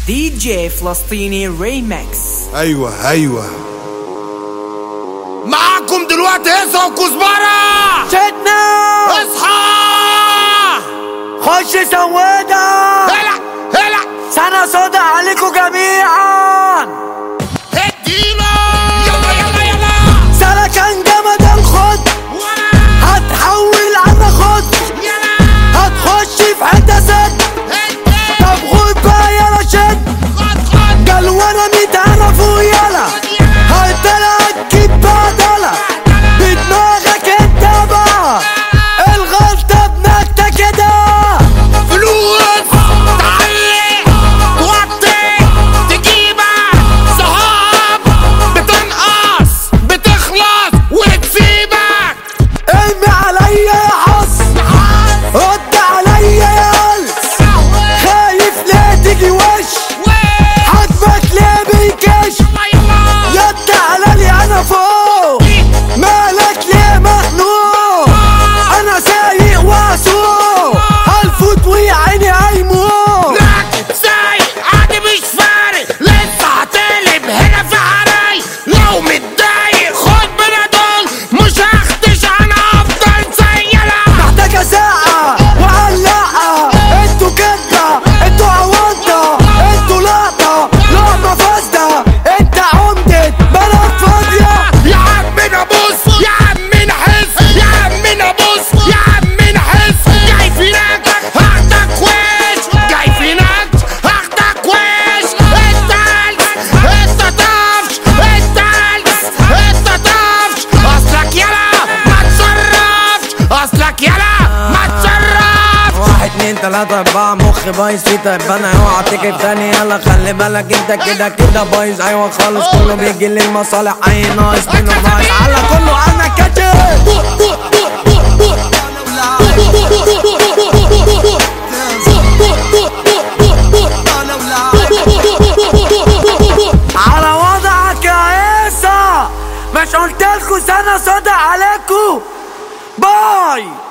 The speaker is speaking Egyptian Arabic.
دي جي فلسطيني ريمكس ايوه ايوه معاكم دلوقتي هيصة وكزبرة شدنا اصحى خش سوادة هلا هلا سنة سودا عليكم جميعا اديله يلا يلا يلا سلكان جمدا خد ورا هتحول على خد يلا هتخش في حتة سد ادي طب خد بقى يلا شد خد خد قال وانا متعرف ويلا هتلاقي تجيب بدلة بدماغك انت بقى الغلطة بنكتة كده فلوس تعلي توطي تجيبك صحاب بتنقص بتخلص وتسيبك ارمي عليا يا حص رد عليا يا قلس خايف ليه تيجي وش حجمك ليه بيكش يا تعالى لي انا فوق مالك ليه مخنوق انا سايق واسوق هالفوت ويا عيني هيموت راكب سايق عادي مش فارق لسه هتقلب هنا في حراي لو متضايق خد بنادول مش هختش انا افضل سيلة محتاجة ساعة وعلاقة انتوا كدة انتوا عوضة انتوا لقطة لقمة فاسدة انت عمدة بلد فاضية يا عم نبص يا عم نحس يا عم نبص يا عم نحس جاي فينك هاخدك وش جاي فينك هاخدك وش انت قلت انت طفش انت قلت انت طفش اصلك يلا ما تصرفش اصلك يلا ما تصرفش واحد اتنين تلاتة أربعة مخي بايظ في تبانة اوعى تيجي في تاني يلا خلي بالك انت كده كده بايظ ايوه خالص كله بيجي للمصالح اي ناقص منه بايظ على كله انا كاتب على وضعك يا عيسى مش قلتلكوا سنة صدق عليكوا باي